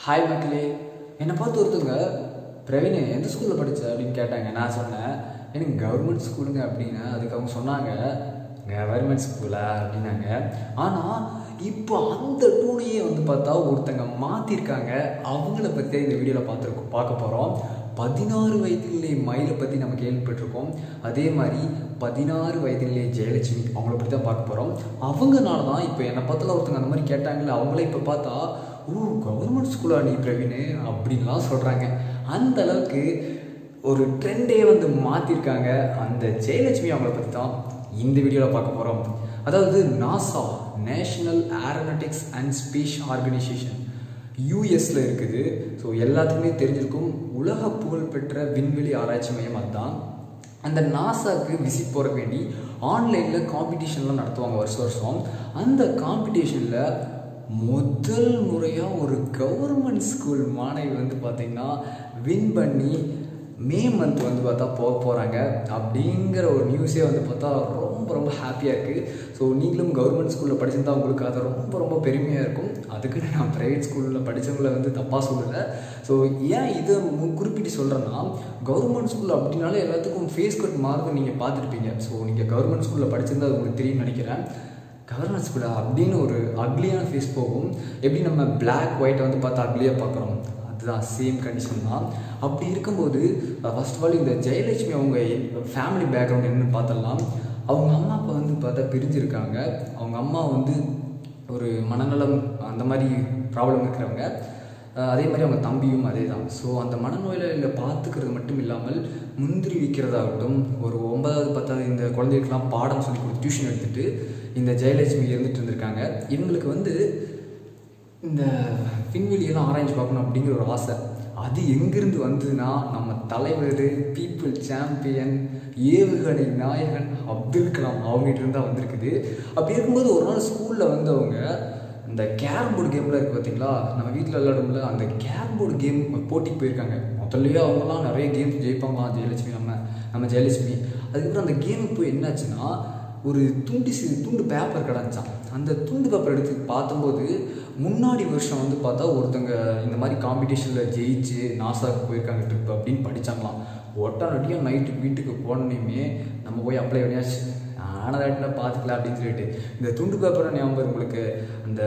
hi மக்களே என்னை பார்த்து ஒருத்தவங்க பிரவீன் எந்த ஸ்கூலில் படிச்ச அப்படின்னு கேட்டாங்க நான் சொன்னேன் எனக்கு கவர்மெண்ட் ஸ்கூலுங்க அப்படின்னு அதுக்கு அவங்க சொன்னாங்க கவர்மெண்ட் ஸ்கூலா அப்படின்னாங்க ஆனால் இப்போ அந்த டூனையே வந்து பார்த்தா ஒருத்தங்க மாற்றிருக்காங்க அவங்கள பற்றி இந்த வீடியோவில் பார்த்துருக்கோம் பார்க்க போகிறோம் பதினாறு வயதிலே மயிலை பற்றி நம்ம கேள்விப்பட்டிருக்கோம் அதே மாதிரி பதினாறு வயதிலே ஜெயலட்சுமி அவங்கள பற்றி தான் பார்க்க போகிறோம் அவங்கனால தான் இப்போ என்னை பார்த்தால ஒருத்தங்க அந்த மாதிரி கேட்டாங்களே அவங்களே இப்போ பார்த்தா ஓ கவர்மெண்ட் ஸ்கூலா நீ பிரவீன் அப்படின்லாம் சொல்கிறாங்க அந்த அளவுக்கு ஒரு ட்ரெண்டே வந்து மாற்றிருக்காங்க அந்த ஜெயலட்சுமி அவங்கள பற்றி தான் இந்த வீடியோவில் பார்க்க போகிறோம் அதாவது NASA national aeronautics and space organisation யூஎஸில் இருக்குது ஸோ எல்லாத்துக்குமே தெரிஞ்சிருக்கும் உலக புகழ்பெற்ற விண்வெளி ஆராய்ச்சி மையம் அதுதான் அந்த நாசாவுக்கு விசிட் போகிற வேண்டி ஆன்லைனில் காம்படிஷன்லாம் நடத்துவாங்க வருஷம் வருஷம் அந்த காம்படிஷனில் முதல் முறையாக ஒரு கவர்மெண்ட் ஸ்கூல் மாணவி வந்து பார்த்திங்கன்னா வின் பண்ணி மே மந்த் வந்து பார்த்தா போக போகிறாங்க அப்படிங்கிற ஒரு நியூஸே வந்து பார்த்தா ரொம்ப ரொம்ப ஹாப்பியாக இருக்குது ஸோ நீங்களும் கவர்மெண்ட் ஸ்கூலில் படிச்சிருந்தா உங்களுக்கு அது ரொம்ப ரொம்ப பெருமையாக இருக்கும் அதுக்குன்னு நான் ப்ரைவேட் ஸ்கூலில் படித்தவங்கள வந்து தப்பாக சொல்லலை ஸோ ஏன் இதை மு- குறிப்பிட்டு சொல்கிறேன்னா கவர்மெண்ட் ஸ்கூல் அப்படின்னாலே எல்லாத்துக்கும் ஃபேஸ் கட் மார்க்கும் நீங்கள் பார்த்துருப்பீங்க ஸோ நீங்கள் கவர்மெண்ட் ஸ்கூலில் படிச்சிருந்தா அது உங்களுக்கு தெரியும்னு நினைக்கிறேன் கவர்மெண்ட் ஸ்கூலா அப்படின்னு ஒரு அக்லியான ஃபேஸ் போகும் எப்படி நம்ம Black ஒயிட்டை வந்து பார்த்து அக்லியாக பார்க்குறோம் அதுதான் சேம் கண்டிஷன் தான் அப்படி இருக்கும்போது ஃபர்ஸ்ட் ஆஃப் ஆல் இந்த ஜெயலட்சுமி அவங்க ஃபேமிலி பேக்ரவுண்ட் என்னன்னு பார்த்தலாம் அவங்க அம்மா அப்பா வந்து பார்த்தா பிரிஞ்சிருக்காங்க அவங்க அம்மா வந்து ஒரு மனநலம் அந்த மாதிரி ப்ராப்ளம் இருக்கிறவங்க அஹ் அதே மாதிரி அவங்க தம்பியும் அதே தான் ஸோ அந்த மனநோயில் பார்த்துக்கிறது மட்டும் இல்லாமல் முந்திரி விற்கிறதாகட்டும் ஒரு ஒன்பதாவது பத்தாவது இந்த குழந்தைகளுக்கெல்லாம் பாடம் சொல்லி கொடுத்து டியூஷன் எடுத்துட்டு இந்த ஜெயலட்சுமி இருந்துட்டு இருந்திருக்காங்க இவங்களுக்கு வந்து இந்த விண்வெளியெல்லாம் ஆராய்ச்சி பார்க்கணும் அப்படிங்கிற ஒரு ஆசை அது எங்கிருந்து வந்ததுன்னா நம்ம தலைவர் பீப்புள் சாம்பியன் ஏவுகணை நாயகன் அப்துல் கலாம் அவங்ககிட்ட இருந்தா வந்திருக்குது அப்படி இருக்கும்போது ஒரு நாள் ஸ்கூலில் வந்து அவங்க இந்த கேரம் போர்டு கேமில் இருக்குது பார்த்தீங்களா நம்ம வீட்டில் விளையாடும்ல அந்த கேரம் போர்டு கேம் போட்டிக்கு போயிருக்காங்க முதல்லயே அவங்கலாம் நிறைய கேம்ஸ் ஜெயிப்பாங்களாம் ஜெயலட்சுமி நம்ம நம்ம ஜெயலட்சுமி அதுக்கப்புறம் அந்த கேமுக்கு போய் என்னாச்சுன்னா ஒரு துண்டு சி துண்டு பேப்பர் கிடந்துச்சான் அந்த துண்டு பேப்பர் எடுத்து பார்த்தம்போது முன்னாடி வருஷம் வந்து பார்த்தா ஒருத்தங்க இந்த மாதிரி காம்படிஷனில் ஜெயிச்சு நாசாவுக்கு போயிருக்காங்க ட்ரிப் அப்படின்னு படிச்சாங்களாம் ஒட்டானடியாக நைட்டு வீட்டுக்கு போனோன்னே நம்ம போய் அப்ளை பண்ணியாச்சு ஆனதாட்டில் பார்த்துக்கலாம் அப்படின்னு சொல்லிட்டு இந்த துண்டு பேப்பரை ஞாபகம் உங்களுக்கு அந்த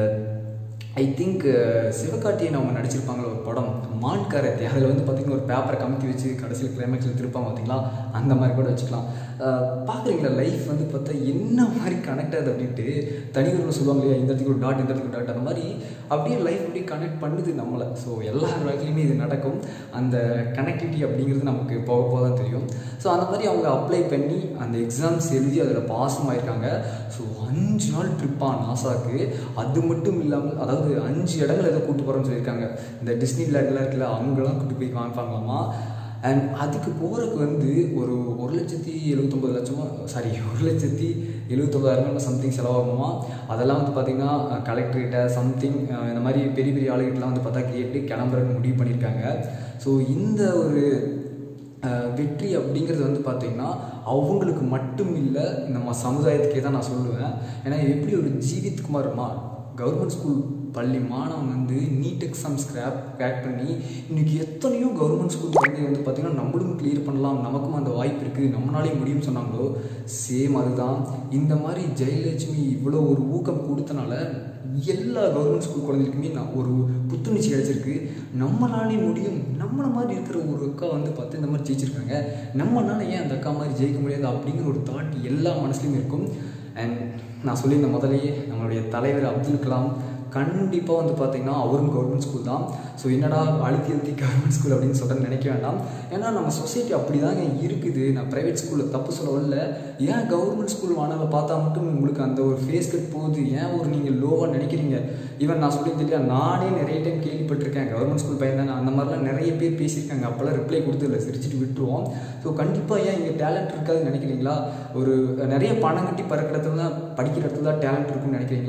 ஐ திங்க் சிவகார்த்தியன் அவங்க நடிச்சிருப்பாங்களே ஒரு படம் மான் காரத்தி அதில் வந்து பார்த்திங்கன்னா ஒரு பேப்பரை கமுத்தி வச்சு கடைசியில் கிளைமேக்ஸில் திருப்பாங்க பார்த்தீங்களா அந்த மாதிரி கூட வச்சுக்கலாம் பார்க்குறீங்களா லைஃப் வந்து பார்த்தா என்ன மாதிரி கனெக்ட் ஆகுது அப்படின்ட்டு தனியொருன்னு சொல்லுவாங்க இல்லையா இந்த இடத்துக்கு ஒரு டாட் இந்த இடத்துக்கு டாட் அந்த மாதிரி அப்படியே லைஃப் அப்படியே கனெக்ட் பண்ணுது நம்மளை ஸோ எல்லா வாழ்க்கையிலுமே இது நடக்கும் அந்த கனெக்டிவிட்டி அப்படிங்கிறது நமக்கு போக போக தான் தெரியும் ஸோ அந்த மாதிரி அவங்க அப்ளை பண்ணி அந்த எக்ஸாம்ஸ் எழுதி அதில் பாஸும் ஆயிருக்காங்க ஸோ அஞ்சு நாள் ட்ரிப்பாக நாசாக்கு அது மட்டும் இல்லாமல் அதாவது அஞ்சு இடங்கள் ஏதோ கூட்டு போகிறோம்னு சொல்லியிருக்காங்க இந்த டிஸ்னி லேண்ட்லாம் இருக்குல்ல அவங்களாம் கூட்டு போய் காமிப்பாங்களாமா அண்ட் அதுக்கு போகிறதுக்கு வந்து ஒரு ஒரு லட்சத்தி எழுபத்தொம்பது லட்சமா சாரி ஒரு லட்சத்தி எழுபத்தொம்பதாயிரம் சம்திங் செலவாகுமா அதெல்லாம் வந்து பார்த்திங்கன்னா கலெக்டர்கிட்ட சம்திங் இந்த மாதிரி பெரிய பெரிய ஆளுகிட்டலாம் வந்து பார்த்தா கேட்டு கிளம்புறதுக்கு முடிவு பண்ணியிருக்காங்க ஸோ இந்த ஒரு அஹ், வெற்றி அப்படிங்கிறது வந்து பார்த்திங்கன்னா அவங்களுக்கு மட்டும் இல்லை நம்ம சமுதாயத்துக்கே தான் நான் சொல்லுவேன் ஏன்னா எப்படி ஒரு ஜீவித் குமார்மா கவர்மெண்ட் ஸ்கூல் பள்ளி மாணவன் வந்து நீட் எக்ஸாம் ஸ்கிராப் கிராக் பண்ணி இன்னைக்கு எத்தனையோ கவர்மெண்ட் ஸ்கூல் குழந்தை வந்து பார்த்திங்கன்னா நம்மளும் கிளியர் பண்ணலாம் நமக்கும் அந்த வாய்ப்பு இருக்குது நம்மளாலே முடியும்னு சொன்னாங்களோ சேம் அதுதான் இந்த மாதிரி ஜெயலட்சுமி இவ்வளோ ஒரு ஊக்கம் கொடுத்தனால எல்லா கவர்மெண்ட் ஸ்கூல் குழந்தைகளுக்குமே நான் ஒரு புத்துணர்ச்சி கிடைச்சிருக்கு நம்மளாலே முடியும் நம்மளை மாதிரி இருக்கிற ஒரு அக்கா வந்து பார்த்து இந்த மாதிரி ஜெயிச்சிருக்காங்க நம்மளால ஏன் அந்த அக்கா மாதிரி ஜெயிக்க முடியாது அப்படிங்கிற ஒரு தாட் எல்லா மனசுலையும் இருக்கும் அண்ட் நான் சொல்லியிருந்த முதலையே நம்மளுடைய தலைவர் அப்துல் கலாம் கண்டிப்பாக வந்து பார்த்தீங்கன்னா அவரும் கவர்மெண்ட் ஸ்கூல் தான் ஸோ என்னடா அழுத்தி அழுத்தி கவர்மெண்ட் ஸ்கூல் அப்படின்னு சொல்கிறேன்னு நினைக்க வேண்டாம் ஏன்னா நம்ம சொசைட்டி அப்படி தாங்க இருக்குது நான் ப்ரைவேட் ஸ்கூலில் தப்பு சொல்ல வரல ஏன் கவர்மெண்ட் ஸ்கூல் மாணவரை பார்த்தா மட்டும் உங்களுக்கு அந்த ஒரு ஃபேஸ் கட் போகுது ஏன் ஒரு நீங்கள் லோவாக நினைக்கிறீங்க ஈவன் நான் சொல்லியிருந்தேன் இல்லையா நானே நிறைய டைம் கேள்விப்பட்டிருக்கேன் கவர்மெண்ட் ஸ்கூல் பையன் தானே அந்த மாதிரிலாம் நிறைய பேர் பேசியிருக்காங்க அப்போல்லாம் ரிப்ளை கொடுத்து இல்லை சிரிச்சிட்டு விட்டுருவோம் ஸோ கண்டிப்பாக ஏன் இங்கே டேலண்ட் இருக்காதுன்னு நினைக்கிறீங்களா ஒரு நிறைய பணம் கட்டி பறக்கிற இடத்துல தான் படிக்கிற இடத்துல தான் டேலண்ட் இருக்குன்னு நினைக்கிறீங்களா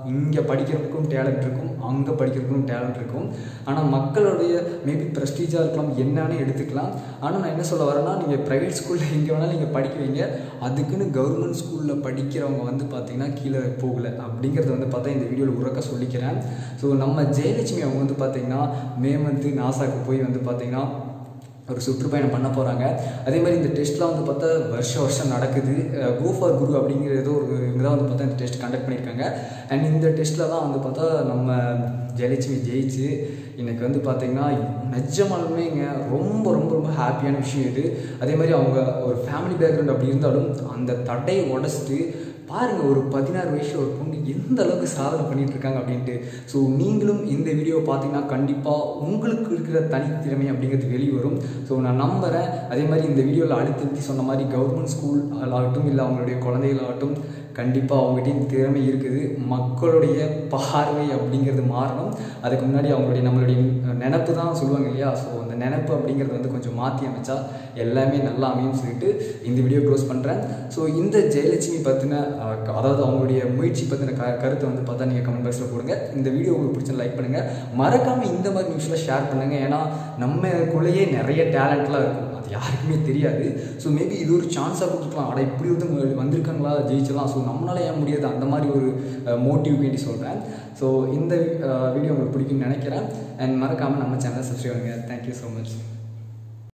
இங்கே படிக்கிறதுக்கும் டேலண்ட் இருக்கும் அங்கே படிக்கிறதுக்கும் டேலண்ட் இருக்கும் ஆனால் மக்களுடைய மேபி ப்ரெஸ்டீஜாக இருக்கலாம் என்னன்னு எடுத்துக்கலாம் ஆனால் நான் என்ன சொல்ல வரேன்னா நீங்கள் ப்ரைவேட் ஸ்கூலில் எங்கே வேணாலும் நீங்கள் படிக்க வைங்க அதுக்குன்னு கவர்மெண்ட் ஸ்கூலில் படிக்கிறவங்க வந்து பார்த்தீங்கன்னா கீழே போகல அப்படிங்கிறத வந்து பார்த்தா இந்த வீடியோவில் உறக்க சொல்லிக்கிறேன் ஸோ நம்ம ஜெயலட்சுமி அவங்க வந்து பார்த்தீங்கன்னா மே மந்த்து நாசாக்கு போய் வந்து பார்த்தீங்கன்னா ஒரு சுற்றுப்பயணம் பண்ண போகிறாங்க அதே மாதிரி இந்த டெஸ்ட்லாம் வந்து பார்த்தா வருஷம் வருஷம் நடக்குது கோ ஃபார் குரு அப்படிங்கிற ஏதோ ஒரு இவங்க தான் வந்து பார்த்தா இந்த டெஸ்ட் கண்டக்ட் பண்ணியிருக்காங்க அண்ட் இந்த டெஸ்ட்டில் தான் வந்து பார்த்தா நம்ம ஜெயலட்சுமி ஜெயிச்சு எனக்கு வந்து பார்த்தீங்கன்னா நிஜமாலுமேங்க ரொம்ப ரொம்ப ரொம்ப ஹாப்பியான விஷயம் இது அதே மாதிரி அவங்க ஒரு ஃபேமிலி பேக்ரவுண்ட் அப்படி இருந்தாலும் அந்த தடையை உடச்சிட்டு பாருங்க ஒரு பதினாறு வயசுல ஒரு பொண்ணு எந்த அளவுக்கு சாதனை பண்ணிட்டு இருக்காங்க அப்படின்ட்டு ஸோ நீங்களும் இந்த வீடியோ பார்த்தீங்கன்னா கண்டிப்பாக உங்களுக்கு இருக்கிற தனித்திறமை அப்படிங்கிறது வெளியே வரும் ஸோ நான் நம்புகிறேன் அதே மாதிரி இந்த வீடியோவில் அடுத்தடுத்து சொன்ன மாதிரி கவர்மெண்ட் ஸ்கூல் ஆகட்டும் இல்லை அவங்களுடைய குழந்தைகளாகட்டும் கண்டிப்பாக அவங்ககிட்ட இந்த திறமை இருக்குது மக்களுடைய பார்வை அப்படிங்கிறது மாறணும் அதுக்கு முன்னாடி அவங்களுடைய நம்மளுடைய நினப்பு தான் சொல்லுவாங்க இல்லையா ஸோ அந்த நினப்பு அப்படிங்கிறது வந்து கொஞ்சம் மாற்றி அமைச்சா எல்லாமே நல்லா அமையும் சொல்லிட்டு இந்த வீடியோ க்ளோஸ் பண்ணுறேன் ஸோ இந்த ஜெயலட்சுமி பற்றின அதாவது அவங்களுடைய முயற்சி பற்றின க கருத்தை வந்து பார்த்தா நீங்கள் கமெண்ட் பாக்ஸில் போடுங்க இந்த வீடியோ உங்களுக்கு பிடிச்ச லைக் பண்ணுங்கள் மறக்காமல் இந்த மாதிரி நியூஸில் ஷேர் பண்ணுங்கள் ஏன்னா நம்மக்குள்ளேயே நிறைய டேலண்ட்லாம் இருக்கும் அது யாருக்குமே தெரியாது ஸோ மேபி இது ஒரு சான்ஸாக கொடுத்துக்கலாம் அட இப்படி ஒருத்தவங்க வந்திருக்காங்களா ஜெயிச்சிடலாம் ஸோ நம்மளால ஏன் முடியாது அந்த மாதிரி ஒரு மோட்டிவ் வேண்டி சொல்கிறேன் ஸோ இந்த வீடியோ உங்களுக்கு பிடிக்கும்னு நினைக்கிறேன் அண்ட் மறக்காமல் நம்ம சேனலை சப்ஸ்கிரைப் பண்ணுங்கள் தேங்க்யூ ஸோ மச்